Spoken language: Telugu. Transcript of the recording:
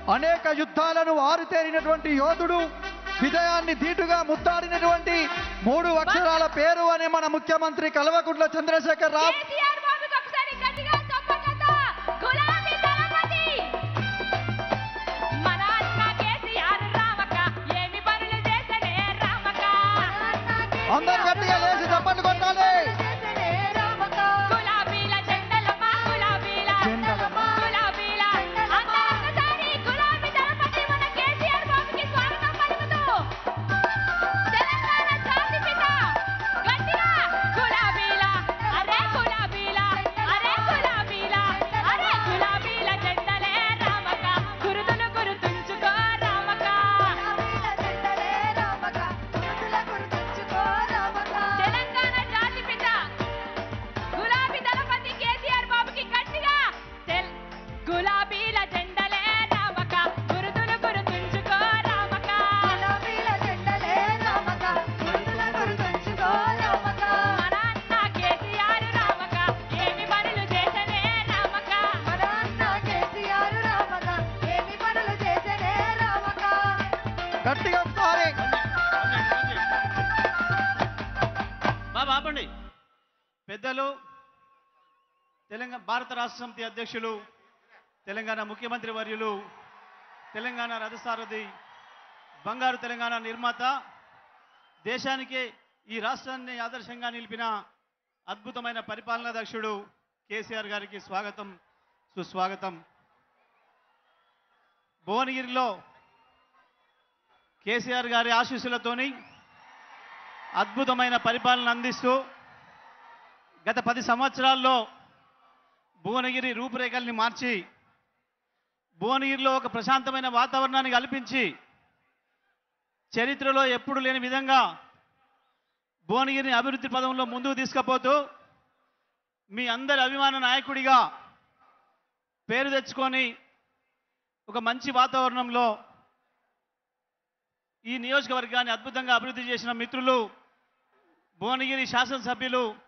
అనేక యుద్ధాలను ఆరితేరినటువంటి యోధుడు విజయాన్ని ధీటుగా ముద్దాడినటువంటి మూడు అక్షరాల పేరు అని మన ముఖ్యమంత్రి కల్వకుంట్ల చంద్రశేఖర్ రావు కేసీఆర్ బాబుకి ఒకసారి గట్టిగా చప్పట్లతో గులాబీ దళపతి మన అన్న కేసీఆర్ రామక ఏమి పనులు చేసనే రామక అందరు గట్టిగా లేచి చప్పట్లు కొట్టాలి గులాబీల జెండలమా గులాబీల జెండలమా. గులాబీల అందరూ ఒకసారి గులాబీ దళపతి మన కేసీఆర్ బాబుకి స్వాగతం పలుకుతూ తెలంగాణ జాతిపిత గట్టిగా గులాబీల అరే గులాబీల అరే గులాబీల అరే గులాబీల జెండలే రామక గురుతులు గురుతుంచుకో రామక తెలంగాణ జాతిపిత గులాబీ దళపతి కేసీఆర్ బాబుకి గట్టిగా తెల్- గులాబీల జెండలే రామక గురుతులు గురుతుంచుకో రామక మన అన్న కేసీఆర్ రామక ఏమి పనులు చేసనే రామక గట్టిగా ఒకసారి బాబా ఆపండి పెద్దలు తెలంగాణ భారత రాష్ట్ర సమితి అధ్యక్షులు తెలంగాణ ముఖ్యమంత్రి వర్యులు తెలంగాణ రథసారథి బంగారు తెలంగాణ నిర్మాత దేశానికే ఈ రాష్ట్రాన్ని ఆదర్శంగా నిలిపిన అద్భుతమైన పరిపాలనా దక్షుడు కేసీఆర్ గారికి స్వాగతం సుస్వాగతం భువనగిరిలో కేసీఆర్ గారి ఆశీస్సులతోని అద్భుతమైన పరిపాలన అందిస్తూ గత పది సంవత్సరాల్లో భువనగిరి రూపురేఖల్ని మార్చి భువనగిరిలో ఒక ప్రశాంతమైన వాతావరణాన్ని కల్పించి చరిత్రలో ఎప్పుడు లేని విధంగా భువనగిరిని అభివృద్ధి పదంలో ముందుకు తీసుకుపోతూ మీ అందరి అభిమాన నాయకుడిగా పేరు తెచ్చుకొని ఒక మంచి వాతావరణంలో ఈ నియోజకవర్గాన్ని అద్భుతంగా అభివృద్ధి చేసిన మిత్రులు భువనగిరి శాసనసభ్యులు